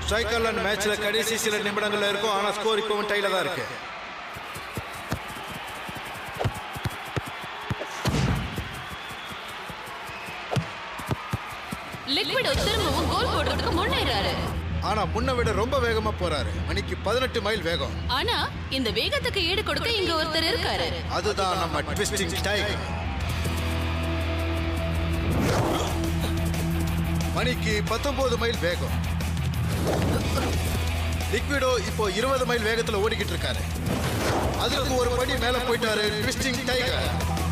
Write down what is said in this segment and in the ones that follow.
ஸ்ட்ரைக்கர்லாண்ட் மேட்ச்ல கடைசி சில நிமிடங்கள்ல இருக்கும் ஆனா ஸ்கோர் இப்பவும் டைல தான் இருக்கு லிக்விடோ திரும்பவும் கோல் போடுறதுக்கு முன்னேறாரு ஆனா முன்ன விட ரொம்ப வேகமா போறாரு மணிக்கு பதினெட்டு மைல் வேகம் ஆனா இந்த வேகத்துக்கு ஈடு கொடுக்க இங்க ஒருத்தர் இருக்காரு அதுதான் நம்ம ட்விஸ்டிங் டைகர் மணிக்கு பத்தொன்பது மைல் வேகம் லிக்விடோ இப்போ இருபது மைல் வேகத்துல ஓடிக்கிட்டு இருக்காரு அதுக்கு ஒரு படி மேல போயிட்டாரு ட்விஸ்டிங் டைகர்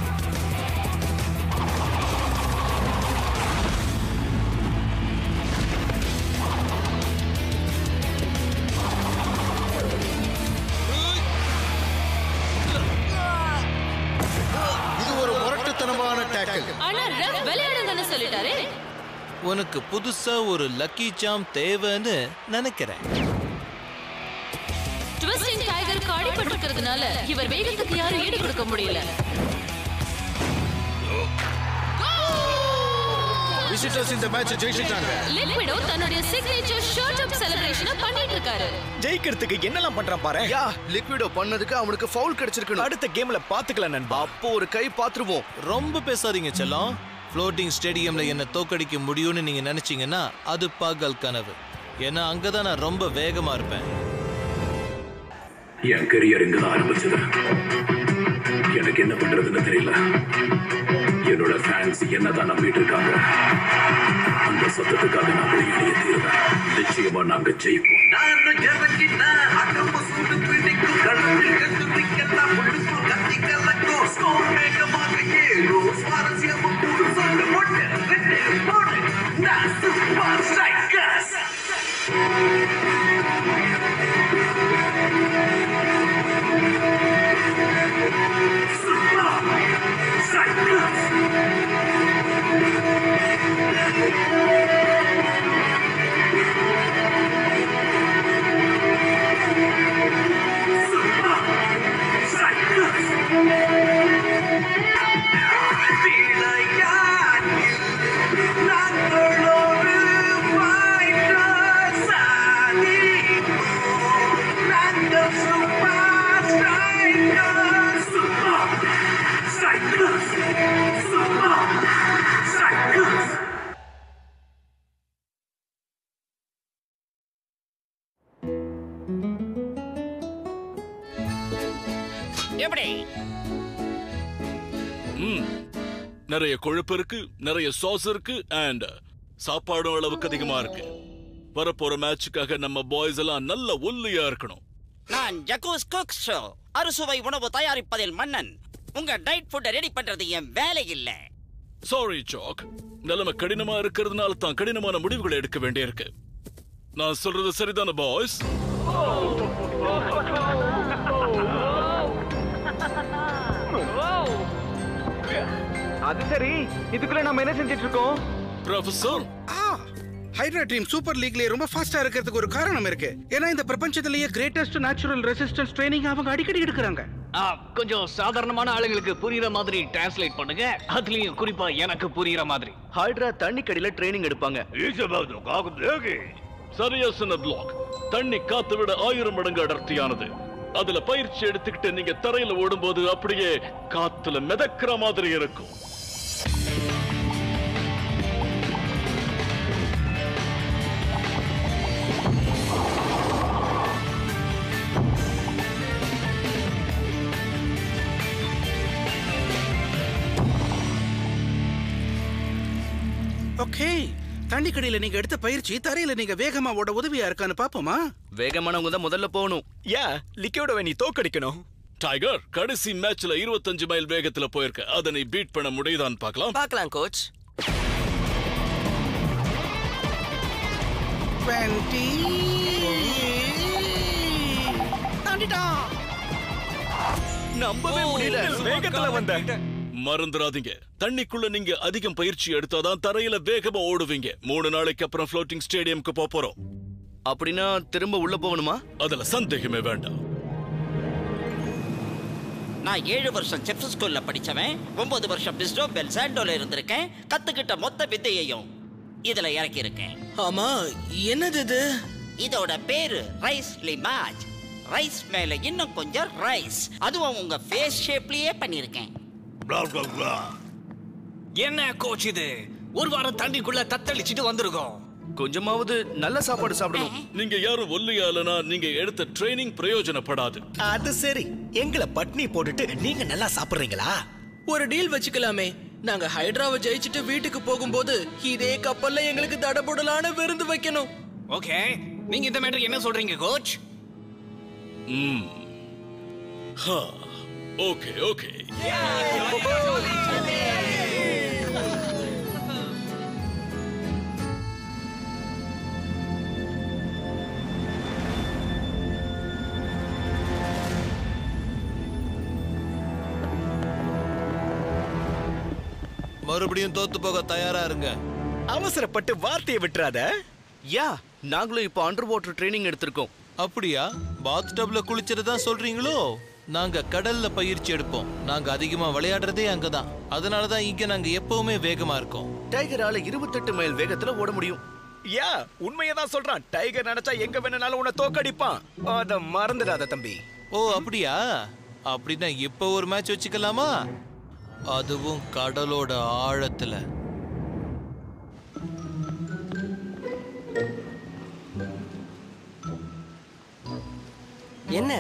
இது ஒரு முரட்டுத்தனமான டேக்கிள் ஆனா ரெஃப் விளையாடுங்கன்னு சொல்லிட்டாரு உனக்கு புதுசா ஒரு லக்கி சாம் தேவைன்னு நினைக்கிறேன் ட்விஸ்டிங் டைகருக்கு அடிபட்டிருக்கிறதுனால இவர் வேகத்துக்கு யாரும் ஈடு கொடுக்க முடியல விசிட்டர்ஸ் இந்த மேட்ச் ஜெயிச்சிட்டாங்க லிக்விடோ தன்னுடைய சிக்னேச்சர் ஷர்ட் அப் செலிப்ரேஷனை பண்ணிட்டு இருக்காரு ஜெயிக்கிறதுக்கு என்னெல்லாம் பண்றான் பாரு யா லிக்விடோ பண்ணதுக்கு அவனுக்கு ஃபவுல் கிடைச்சிருக்கணும் அடுத்த கேம்ல பாத்துக்கலாம் நண்பா அப்போ ஒரு கை பாத்துருவோம் ரொம்ப பேசாதீங்க செல்லம் ஃப்ளோட்டிங் ஸ்டேடியம்ல என்ன தோக்கடிக்க முடியும்னு நீங்க நினைச்சீங்கன்னா அது பகல் கனவு ஏன்னா அங்கதான் நான் ரொம்ப வேகமா இருப்பேன் என் கரியர் இங்க தான் ஆரம்பிச்சது எனக்கு என்ன பண்றதுன்னு தெரியல என்னோட ஃபேன்ஸ் என்னதான் நம்பிட்டு இருக்காங்க அந்த சத்தத்துக்காக நான் வெளியே தீர்வேன் நிச்சயமா நாங்க ஜெயிப்போம் எப்படி ம் நிறைய கொழுப்பு இருக்கு நிறைய சாஸ் இருக்கு அண்ட் சாப்பாடும் அளவுக்கு அதிகமா இருக்கு வரப்போற மேட்சுக்காக நம்ம பாய்ஸ் எல்லாம் நல்ல ஒல்லியா இருக்கணும் நான் ஜக்கூஸ் குக் ஷோ அறுசுவை உணவு தயாரிப்பதில் மன்னன் உங்க டைட் ஃபுட்டை ரெடி பண்றது என் வேலை இல்ல சாரி சாக் நிலைமை கடினமா இருக்கிறதுனால தான் கடினமான முடிவுகளை எடுக்க வேண்டியிருக்கு நான் சொல்றது சரிதான பாய்ஸ் அது சரி இதுக்குள்ள நம்ம என்ன செஞ்சிட்டு இருக்கோம் ப்ரொஃபசர் ஹைட்ரா டீம் சூப்பர் லீக்லயே ரொம்ப ஃபாஸ்டா இருக்கிறதுக்கு ஒரு காரணம் இருக்கு ஏன்னா இந்த பிரபஞ்சத்திலேயே கிரேட்டஸ்ட் நேச்சுரல் ரெசிஸ்டன்ஸ் ட்ரைனிங் அவங்க அடிக்கடி எடுக்கிறாங்க ஆ, கொஞ்சம் சாதாரணமான ஆளுங்களுக்கு புரியுற மாதிரி டிரான்ஸ்லேட் பண்ணுங்க அதுலயும் குறிப்பா எனக்கு புரியுற மாதிரி ஹைட்ரா தண்ணி கடியில ட்ரைனிங் எடுப்பாங்க சரியா சொன்ன பிளாக் தண்ணி காத்து விட ஆயிரம் மடங்கு அடர்த்தியானது அதுல பயிற்சி எடுத்துக்கிட்டு நீங்க தரையில ஓடும்போது அப்படியே காத்துல மிதக்கிற மாதிரி இருக்கும் ஓகே தண்ணி கடியில நீங்க எடுத்த பயிற்சி தரையில நீங்க வேகமா ஓட உதவியா இருக்கான்னு பாப்போமா வேகமானவங்க தான் முதல்ல போகணும் யா லிக்விடோவை நீ தோக்கடிக்கணும் டைகர் கடைசி மேட்ச்ல 25 மைல் வேகத்துல போயிருக்க அதை நீ பீட் பண்ண முடியுதான்னு பார்க்கலாம் பார்க்கலாம் கோச் டுவெண்ட்டி நம்பவே முடியல வேகத்துல வந்த மறந்துடாதீங்க தண்ணிக்குள்ள நீங்க அதிகம் பயிற்சி எடுத்தாதான் தரையில வேகமா ஓடுவீங்க மூணு நாளைக்கு அப்புறம் ஃப்ளோட்டிங் ஸ்டேடியம்க்கு போப் போறோம் அப்படின்னா திரும்ப உள்ள போகணுமா அதுல சந்தேகமே வேண்டாம் நான் ஏழு வருஷம் செஃப் ஸ்கூல்ல படிச்சவன் ஒன்பது வருஷம் பிஸ்டோ பெல் சாண்டோல இருந்திருக்கேன் கத்துக்கிட்ட மொத்த வித்தையையும் இதுல இறக்கி இருக்கேன் ஆமா என்னது இது இதோட பேரு ரைஸ் லிமாஜ் ரைஸ் மேல இன்னும் கொஞ்சம் ரைஸ் அதுவும் உங்க ஃபேஸ் ஷேப்லயே பண்ணிருக்கேன் என்ன கோச் இது ஒரு வாரம் தண்ணிக்குள்ள தத்தளிச்சிட்டு வந்திருக்கோம் கொஞ்சமாவது நல்ல சாப்பாடு சாப்பிடணும் நீங்க யாரும் ஒல்லியாலனா நீங்க எடுத்த ட்ரைனிங் பிரயோஜனப்படாது அது சரி எங்களை பட்னி போட்டுட்டு நீங்க நல்லா சாப்பிடுறீங்களா ஒரு டீல் வச்சுக்கலாமே நாங்க ஹைட்ராவை ஜெயிச்சுட்டு வீட்டுக்கு போகும்போது இதே கப்பல்ல எங்களுக்கு தடபுடலான விருந்து வைக்கணும் ஓகே நீங்க இந்த மேட்டருக்கு என்ன சொல்றீங்க கோச் ம் ஹா ஓகே ஓகே மறுபடியும் தோத்து போக தயாரா இருங்க அவசரப்பட்டு வார்த்தையை விட்டுறாத யா நாங்களும் இப்போ அண்டர் வாட்டர் ட்ரைனிங் எடுத்திருக்கோம் அப்படியா பாத் டப்ல குளிச்சுட்டு தான் சொல்றீங்களோ நாங்க கடல்ல பயிற்சி எடுப்போம் நாங்க அதிகமா விளையாடுறதே அங்கதான் அதனால தான் இங்க நாங்க எப்பவுமே வேகமா இருக்கோம் டைகரால இருபத்தெட்டு மைல் வேகத்துல ஓட முடியும் யா உண்மையை தான் சொல்றான் டைகர் நினைச்சா எங்க வேணும்னாலும் உன்னை தோக்கடிப்பான் அத மறந்துடாத தம்பி ஓ அப்படியா அப்படின்னா இப்ப ஒரு மேட்ச் வச்சுக்கலாமா அதுவும் கடலோட ஆழத்துல என்ன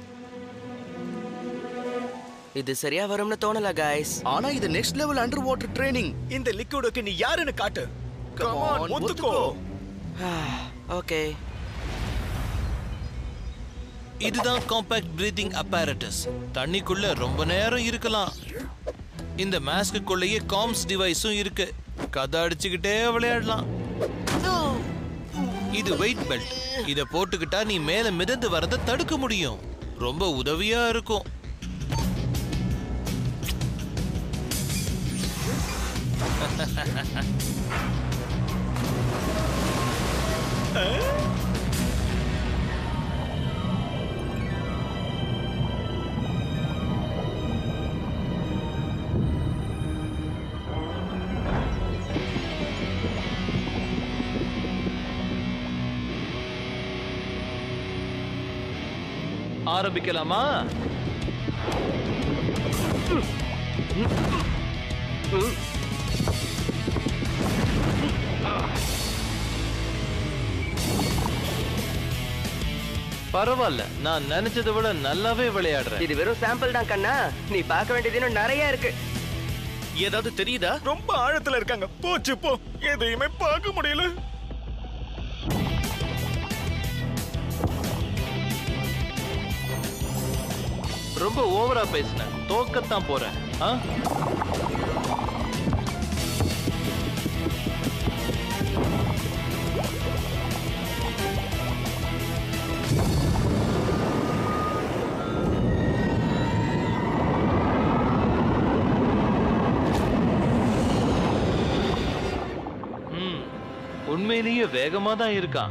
இது சரியா வரும்னு தோணல காய்ஸ் ஆனா இது next level under water training இந்த லிக்விடுக்கு நீ யாருன்னு காட்டு Come Come on, on, ஒத்துக்கோ ஓகே இதுதான் காம்பாக்ட் பிரீதிங் apparatus தண்ணிக்குள்ள ரொம்ப நேரம் இருக்கலாம் இந்த மாஸ்க்குள்ளேயே காம்ஸ் டிவைஸும் இருக்கு கதை அடிச்சுக்கிட்டே விளையாடலாம் இது வெயிட் பெல்ட் இத போட்டுக்கிட்டா நீ மேல மிதந்து வரத தடுக்க முடியும் ரொம்ப உதவியா இருக்கும் ஆரம்பிக்கலாமா பரவாயில்ல நான் நினைச்சதை விட நல்லாவே விளையாடுறேன் இது வெறும் சாம்பிள் தான் கண்ணா நீ பார்க்க வேண்டியது இன்னும் நிறைய இருக்கு ஏதாவது தெரியுதா ரொம்ப ஆழத்துல இருக்காங்க போச்சு போ எதையுமே பார்க்க முடியல ரொம்ப ஓவரா பேசினேன் தோக்கத்தான் போறேன் ஆ? ம், உண்மையிலேயே வேகமா தான் இருக்கான்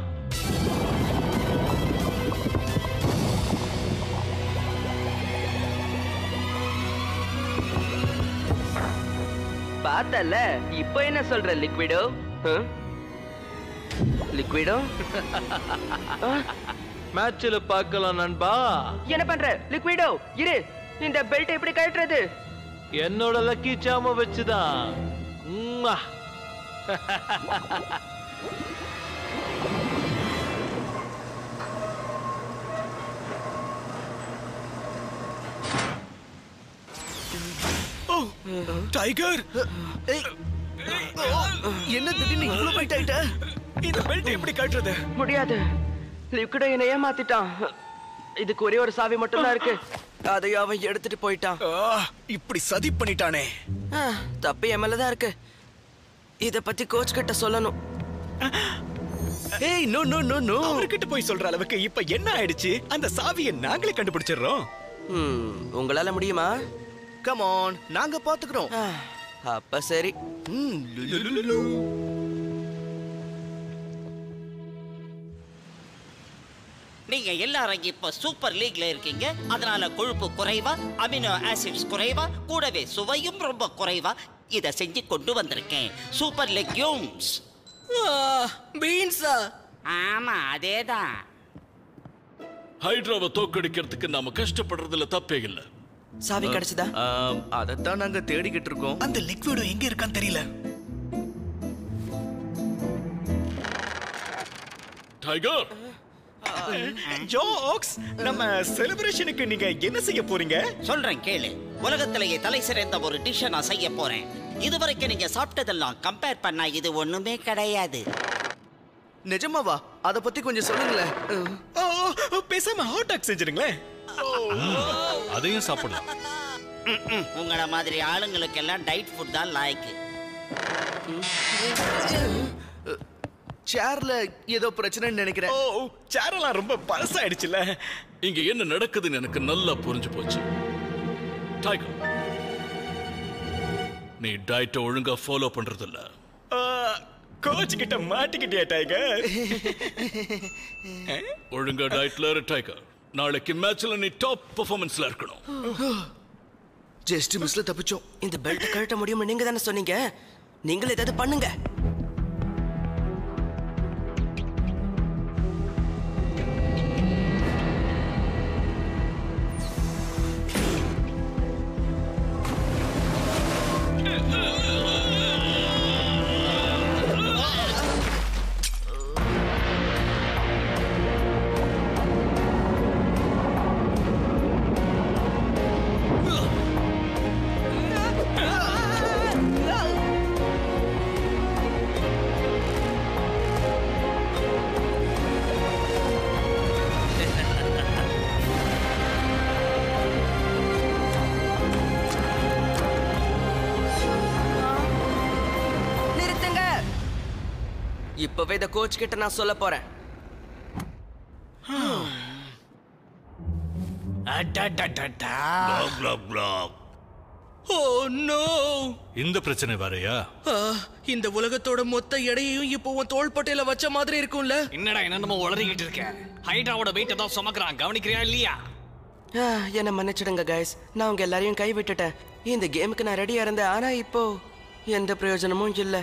பார்த்தல இப்போ என்ன சொல்ற லிக்விடோ லிக்விடோ மேட்ச்ல பார்க்கலாம் நண்பா என்ன பண்ற லிக்விடோ இரு இந்த பெல்ட் எப்படி கழட்டுறது என்னோட லக்கி சாம வச்சுதான் உம்மா. ஓ டைகர் என்ன திடீர்னு இவ்வளவு போயிட்டு ஆயிட்ட இந்த பெல்ட் எப்படி கட்டுறது முடியாது லிக்விடோ என்னை ஏமாத்திட்டான் இதுக்கு ஒரே ஒரு சாவி மட்டும் தான் இருக்கு அதையும் அவன் எடுத்துட்டு போயிட்டான் இப்படி சதி பண்ணிட்டானே ஆ, தப்பு என் மேல தான் இருக்கு இத பத்தி கோச் கிட்ட சொல்லணும் ஏய் நோ நோ நோ நோ அவர்கிட்ட போய் சொல்ற அளவுக்கு இப்ப என்ன ஆயிடுச்சு அந்த சாவியை நாங்களே கண்டுபிடிச்சிடுறோம் ம், உங்களால முடியுமா கம் ஆன் நாங்க பாத்துக்கிறோம் ஆ, அப்ப சரி நீங்க எல்லாரும் இப்ப சூப்பர் லீக்ல இருக்கீங்க அதனால கொழுப்பு குறைவா அமினோ ஆசிட்ஸ் குறைவா கூடவே சுவையும் ரொம்ப குறைவா இத செஞ்சு கொண்டு வந்திருக்கேன் சூப்பர் லெக்யூம்ஸ் பீன்ஸா ஆமா அதேதான் ஹைட்ராவை தோக்கடிக்கிறதுக்கு நாம கஷ்டப்படுறதுல தப்பே இல்ல சாவி கிடைச்சதா அதைத்தான் நாங்க தேடிக்கிட்டு இருக்கோம் அந்த லிக்விடும் எங்க இருக்கான்னு தெரியல டைகர் ஜோக்ஸ் நம்ம செலிப்ரேஷனுக்கு நீங்க என்ன செய்ய போறீங்க சொல்றேன் கேளு உலகத்திலேயே தலை சிறந்த ஒரு டிஷ்ஷை நான் செய்ய போறேன் இதுவரைக்கும் நீங்க சாப்பிட்டதெல்லாம் கம்பேர் பண்ணா இது ஒண்ணுமே கிடையாது நிஜமாவா அத பத்தி கொஞ்சம் சொல்லுங்களேன் ஓ, ஓ, பேசாம ஹாட் டாக் செஞ்சிருங்களேன் அதையும் சாப்பிடலாம் ம்ம். உங்கள மாதிரி ஆளுங்களுக்கு எல்லாம் டைட் ஃபுட் தான் லாய்க்கு சேர்ல ஏதோ பிரச்சனைன்னு நினைக்கிறேன் ஓ சேரெல்லாம் ரொம்ப பழசாயிடுச்சுல இங்க என்ன நடக்குதுன்னு எனக்கு நல்லா புரிஞ்சு போச்சு டைகர் நீ டயட்டை ஒழுங்கா ஃபாலோ பண்றது இல்ல கோச் கிட்ட மாட்டிக்கிட்டியா டைகர் ஒழுங்கா டயட்ல இரு டைகர் நாளைக்கு மேட்ச்ல நீ டாப் பெர்ஃபார்மன்ஸ்ல இருக்கணும் ஜஸ்ட் மிஸ்ல தப்பிச்சோம் இந்த பெல்ட் கழட்ட முடியும்னு நீங்க தானே சொன்னீங்க நீங்களே ஏதாவது பண்ணுங்க நிறுத்துங்க இப்பவே இந்த கோச் கிட்ட நான் சொல்ல போறேன் ஓ நோ இந்த பிரச்சனை வேறயா இந்த உலகத்தோட மொத்த எடையையும் இப்போ உன் தோள்பட்டையில வச்ச மாதிரி இருக்கும்ல என்னடா என்னென்னமோ உளறிக்கிட்டு இருக்க ஹைட்ராவோட வெயிட்டை தான் சுமக்கிறான் கவனிக்கிறியா இல்லையா ஆ, என்னை மன்னிச்சிடுங்க கைஸ் நான் உங்க எல்லாரையும் கை விட்டுட்டேன் இந்த கேமுக்கு நான் ரெடியா இருந்தேன் ஆனா இப்போ எந்த பிரயோஜனமும் இல்லை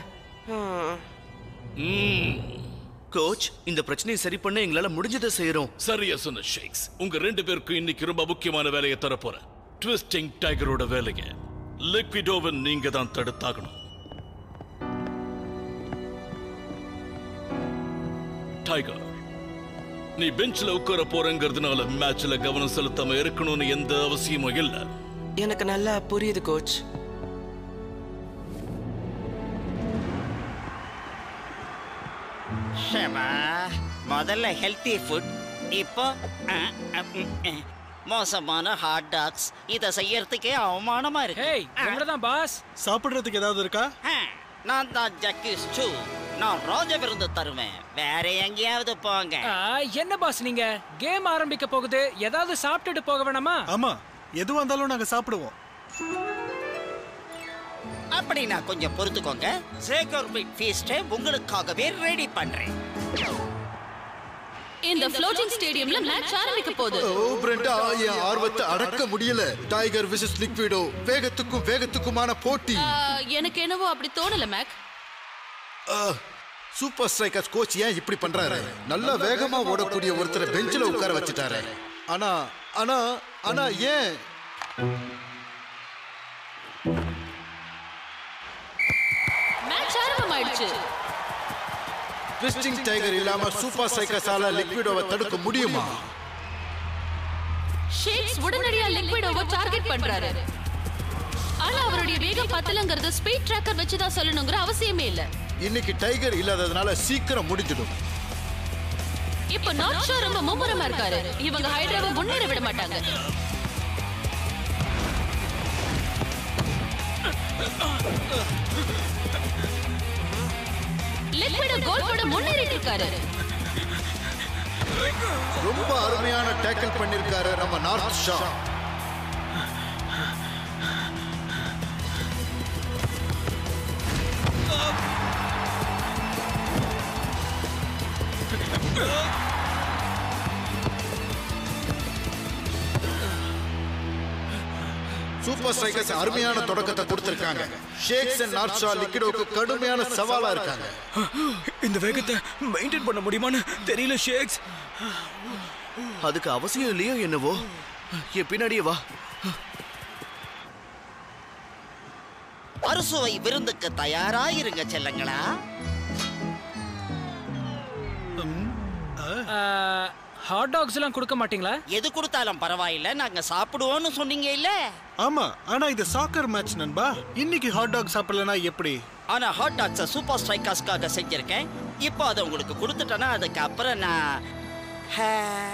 கோச் இந்த பிரச்சனையை சரி பண்ண எங்களால முடிஞ்சதை செய்யறோம் சரியா சொன்ன ஷேக்ஸ் உங்க ரெண்டு பேருக்கும் இன்னைக்கு ரொம்ப முக்கியமான வேலையை தர போறேன் ட்விஸ்டிங் டைகரோட வேலையை லிக்விடோவன் நீங்க தான் தடுத்தாகணும் டைகர் நீ பெஞ்ச்ல உட்கார போறங்கிறதுனால மேட்ச்ல கவனம் செலுத்தாம இருக்கணும்னு எந்த அவசியமும் இல்ல எனக்கு நல்லா புரியுது கோச் ஷபா முதல்ல ஹெல்த்தி ஃபுட் இப்போ அஹ், அஹ், ம், அஹ். மோசமான ஹாட் டாக்ஸ் இத செய்யறதுக்கே அவமானமா இருக்கு தான் பாஸ் சாப்பிடுறதுக்கு ஏதாவது இருக்கா அஹ், நான் தான் ஜக்கிஸ் டூ நான் ராஜ விருந்து தருவேன் வேற எங்கேயாவது போங்க ஆ, என்ன பாஸ் நீங்க கேம் ஆரம்பிக்க போகுது ஏதாவது சாப்பிட்டுட்டு போக வேணாமா ஆமா எதுவா இருந்தாலும் நாங்க சாப்பிடுவோம் அப்படி நான் கொஞ்சம் பொறுத்துக்கோங்க சேகர் பிட் ஃபீஸ்டை உங்களுக்காகவே ரெடி பண்றேன் இந்த ஃப்ளோட்டிங் ஸ்டேடியம்ல மேட்ச் ஆரம்பிக்க போகுது ஓ பிரெண்டா என் ஆர்வத்தை அடக்க முடியல டைகர் விசஸ் லிக்விடோ வேகத்துக்கும் வேகத்துக்குமான போட்டி ஆ, எனக்கு என்னவோ அப்படி தோணல மேக் சூப்பர் ஸ்ட்ரைக்கர்ஸ் கோச் ஏன் இப்படி பண்றாரு நல்லா வேகமா ஓடக்கூடிய ஒருத்தரை பெஞ்சில உட்கார வச்சுட்டாரு ஆனா ஆனா ஆனா ஏன் மேட்ச் ஆரம்பமாயிடுச்சு ட்விஸ்டிங் டைகர் இல்லாம சூப்பர் ஸ்ட்ரைக்கர்ஸால லிக்விடோவை தடுக்க முடியுமா ஷேக்ஸ் உடனடியா லிக்விடோவை டார்கெட் பண்றாரு ஆனா அவருடைய வேகம் பத்தலங்கிறது ஸ்பீட் ட்ராக்கர் வச்சு தான் சொல்லணுங்கிற அவசியமே இல்ல இன்னைக்கு டைகர் இல்லாததுனால சீக்கிரம் முடிஞ்சிடும் இப்ப நாட் ஷோ ரொம்ப மும்முரமா இருக்காரு இவங்க ஹைட்ராவை முன்னேற விட மாட்டாங்க லிக்விடோ கோல் போட முன்னேறிட்டு இருக்காரு ரொம்ப அருமையான டேக்கிள் பண்ணிருக்காரு நம்ம நார்த் ஷா சூப்பர் ஸ்ட்ரைக்கர்ஸ் அருமையான தொடக்கத்தை கொடுத்திருக்காங்க ஷேக்ஸ் அண்ட் நார்ஷா லிக்விடோக்கு கடுமையான சவாலா இருக்காங்க இந்த வேகத்தை மெயின்டைன் பண்ண முடியுமான்னு தெரியல ஷேக்ஸ் அதுக்கு அவசியம் இல்லையோ என்னவோ என் பின்னாடியே வா அறுசுவை விருந்துக்கு தயாராயிருங்க செல்லங்களா ஹாட் டாக்ஸ் எல்லாம் கொடுக்க மாட்டீங்களா எது கொடுத்தாலும் பரவாயில்ல நாங்க சாப்பிடுவோம்னு சொன்னீங்க இல்ல ஆமா ஆனா இது சாக்கர் மேட்ச் நண்பா இன்னைக்கு ஹாட் டாக் சாப்பிடலனா எப்படி ஆனா ஹாட் டாக்ஸ சூப்பர் ஸ்ட்ரைக்கர்ஸ்க்காக செஞ்சிருக்கேன் இப்போ அதை உங்களுக்கு கொடுத்துட்டேன்னா அதுக்கு அப்புறம் நான் ஹே.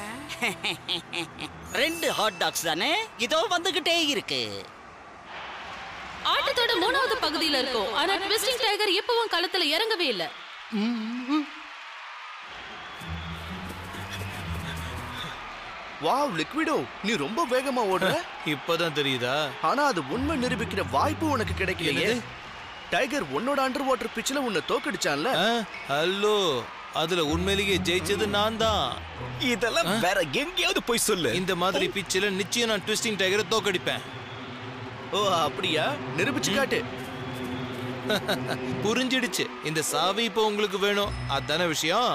ரெண்டு ஹாட் டாக்ஸ் தானே இதோ வந்துகிட்டே இருக்கு ஆட்டத்தோட மூணாவது பகுதியில இருக்கும் ஆனா ட்விஸ்டிங் டைகர் எப்பவும் களத்துல இறங்கவே இல்ல வாவ் லிக்விடோ நீ ரொம்ப வேகமா ஓடுற இப்பதான் தெரியுதா ஆனா அது உண்மை நிரூபிக்கிற வாய்ப்பு உனக்கு கிடைக்கலையே என்னது? டைகர் உன்னோட அண்டர் வாட்டர் பிச்சில் உன்னை தோக்கடிச்சான்ல ஹலோ அதுல உண்மையிலேயே ஜெயிச்சது நான் தான் இதெல்லாம் வேற எங்கேயாவது போய் சொல்லு இந்த மாதிரி பிச்சில் நிச்சயம் நான் ட்விஸ்டிங் டைகரை தோக்கடிப்பேன் ஓ அப்படியா நிரூபிச்சு காட்டு புரிஞ்சிடுச்சு இந்த சாவி இப்போ உங்களுக்கு வேணும் அதான விஷயம்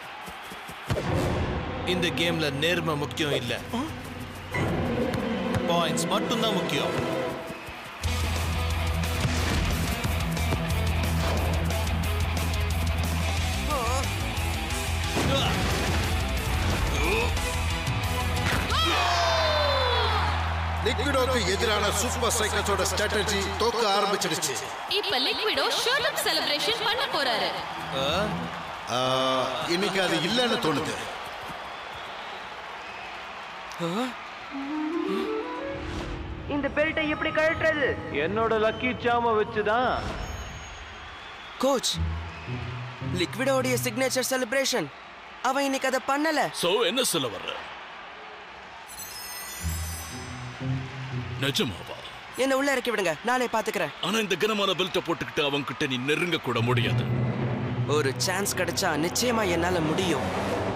இந்த கேம்ல நேர்மை முக்கியம் இல்ல பாயிண்ட்ஸ் மட்டும்தான் முக்கியம் லிக்விடோக்கு எதிரான சூப்பர் ஸ்ட்ரைக்கர்ஸோட ஸ்ட்ராட்டஜி தோக்க ஆரம்பிச்சிடுச்சு இப்ப லிக்விடோ ஷர்ட் அப் செலிப்ரேஷன் பண்ண போறாரு ஆ, இன்னைக்கு அது இல்லைன்னு தோணுது இந்த பெல்ட்டை எப்படி கழட்டுறது என்னோட லக்கி சாம வச்சுதான் கோச் லிக்விடோடைய சிக்னேச்சர் செலிப்ரேஷன் அவன் இன்னைக்கு அதை பண்ணல சோ என்ன சொல்ல வர்ற நிஜமாவா என்ன உள்ள இறக்கி விடுங்க நானே பாத்துக்கிறேன் ஆனா இந்த கனமான பெல்ட்டை போட்டுக்கிட்டு அவங்க கிட்ட நீ நெருங்க கூட முடியாது ஒரு சான்ஸ் கிடைச்சா நிச்சயமா என்னால முடியும்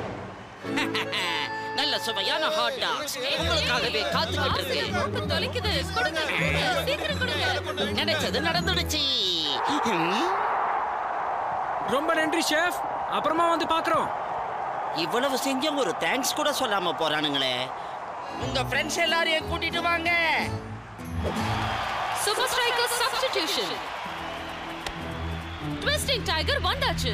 நல்ல சுவையான ஹாட் டாக்ஸ் உங்களுக்காகவே காத்துக்கிட்டு இருக்கு தொலைக்குது கொடுங்க கொடுங்க, சீக்கிரம் கொடுங்க நினைச்சது நடந்துடுச்சு ம், ரொம்ப நன்றி ஷெஃப் அப்புறமா வந்து பாக்குறோம் இவ்வளவு செஞ்சும் ஒரு தேங்க்ஸ் கூட சொல்லாம போறானுங்களே உங்க ஃப்ரெண்ட்ஸ் எல்லாரையும் கூட்டிட்டு வாங்க super striker substitution twisting tiger வந்தாச்சு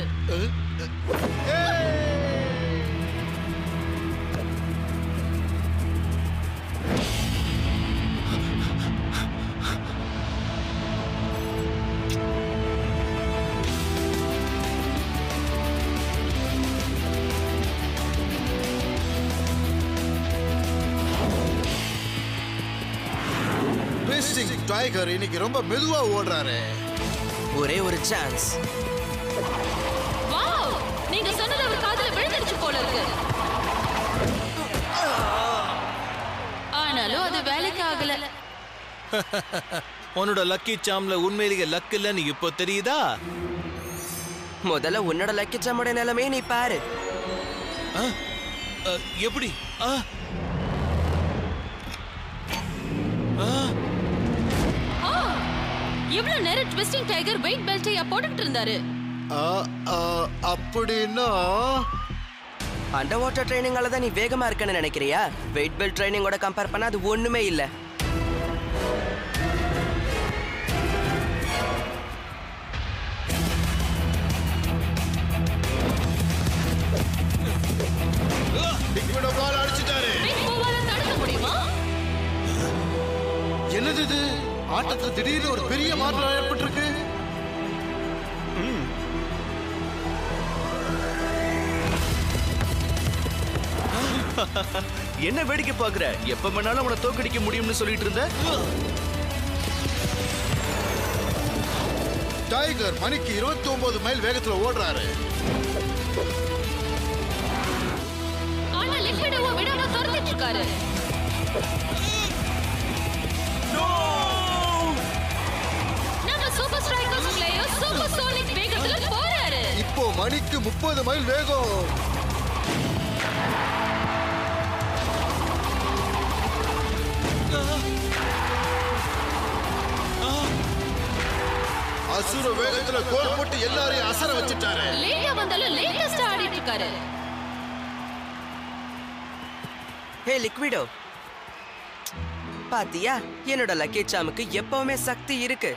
ட்விஸ்டிங் டைகர் இன்னைக்கு ரொம்ப மெதுவா ஓடுறாரு ஒரே ஒரு சான்ஸ் வாவ் நீங்க சொன்னது அவர் காதுல விழுந்துடுச்சு போல இருக்கு ஆனாலும் அது வேலைக்கு ஆகல உன்னோட லக்கி சாம்ல உண்மையிலேயே லக் இல்லைன்னு இப்போ தெரியுதா முதல்ல உன்னோட லக்கிச்சமுடைய நிலைமையை நீ பாரு ஆ? அ, எப்படி ஆ ஆ ஆ, இவ்வளவு நேரம் ட்விஸ்டிங் டைகர் வெயிட் பெல்ட்டையா போட்டுக்கிட்டு இருந்தாரு ஆ, ஆ, அப்படின்னா அண்டர் வாட்டர் ட்ரைனிங்கால தான் நீ வேகமா இருக்கன்னு நினைக்கிறியா வெயிட் பெல்ட் ட்ரைனிங்கோட கம்பேர் பண்ணா அது ஒண்ணுமே இல்ல லிக்விடோ கால் அடிச்சிட்டாரு பிக் பூவால தடுக்க முடியுமா என்னது இது ஆட்டத்துல திடீர்னு ஒரு பெரிய மாற்றம் ஏற்பட்டிருக்கு என்ன வேடிக்கை பாக்குற எப்ப வேணாலும் அவனை தோக்கடிக்க முடியும்னு சொல்லிட்டு இருந்த டைகர் மணிக்கு 29 மைல் வேகத்துல ஓடுறாரு ஆனா லிக்விடோவை விடாம துரத்திட்டு இருக்காரு நம்ம super strikers player supersonic வேகத்துல போறாரு இப்போ மணிக்கு முப்பது மைல் வேகம் அசுர வேகத்துல கோல் போட்டு எல்லாரையும் அசர வச்சுட்டாரு லேட்டா வந்தாலும் லேட்டஸ்டா ஆடிட்டு இருக்காரு ஹே லிக்விடோ பாத்தியா என்னோட லக்கி சாமுக்கு எப்பவுமே சக்தி இருக்கு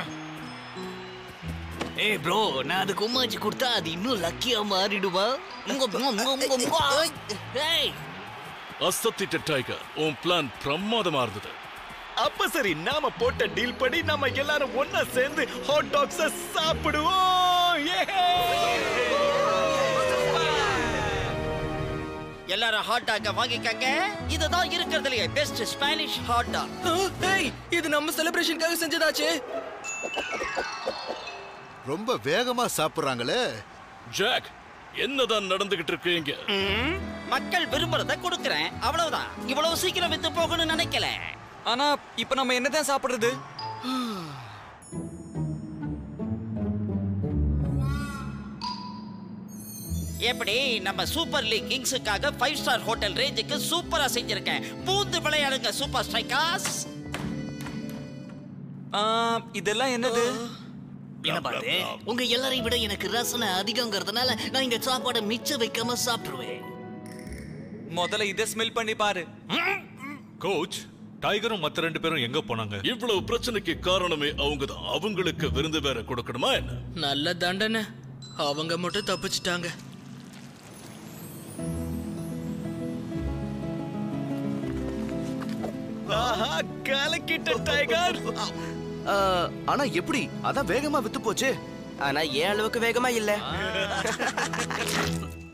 ஏய் ப்ரோ நான் அதுக்கு உமாச்சி கொடுத்தா அது இன்னும் லக்கியா மாறிடுமா உங்க உங்க, உங்க, உங்க, உங்க. ஏய் அசத்திட்ட டைகர் உன் பிளான் பிரமாதமா இருந்தது அப்ப சரி நாம போட்ட டீல் படி நாம எல்லாரும் ஒன்னா சேர்ந்து ஹாட் டாக்ஸ சாப்பிடுவோம் எல்லாரும் ஹாட் டாக்க வாங்கிக்கங்க இதுதான் இருக்கிறதுலயே பெஸ்ட் ஸ்பானிஷ் ஹாட் டாக் ஏய் இது நம்ம செலிப்ரேஷனுக்காக செஞ்சதாச்சே ரொம்ப வேகமா சாப்பிடுறாங்களே ஜாக் என்னதான் நடந்துகிட்டு இருக்கு இங்க மக்கள் விரும்புறத கொடுக்கறேன் அவ்வளவுதான் இவ்வளவு சீக்கிரம் வித்து போகணும்னு நினைக்கல ஆனா இப்ப நம்ம என்னதான் சாப்பிடுறது எப்படி நம்ம சூப்பர் லீக் கிங்ஸுக்காக ஃபைவ் ஸ்டார் ஹோட்டல் ரேஞ்சுக்கு சூப்பரா செஞ்சிருக்கேன் பூந்து விளையாடுங்க சூப்பர் ஸ்ட்ரைக்கர்ஸ் ஆ, இதெல்லாம் என்னது என்ன பாரு உங்க எல்லாரையும் விட எனக்கு ரசனை அதிகங்கிறதுனால நான் இங்க சாப்பாடை மிச்சம் வைக்காம சாப்பிட்டுருவேன் முதல்ல இதை ஸ்மெல் பண்ணி பாரு கோச் டைகரும் மத்த ரெண்டு பேரும் எங்க போனாங்க இவ்வளவு பிரச்சனைக்கு காரணமே அவங்கதான் அவங்களுக்கு விருந்து வேற கொடுக்கணுமா என்ன நல்ல தண்டனை அவங்க மட்டும் தப்பிச்சிட்டாங்க ஆஹா கலக்கிட்ட டைகர் ஆனா எப்படி அதான் வேகமா வித்து போச்சு ஆனா ஏன் அளவுக்கு வேகமா இல்ல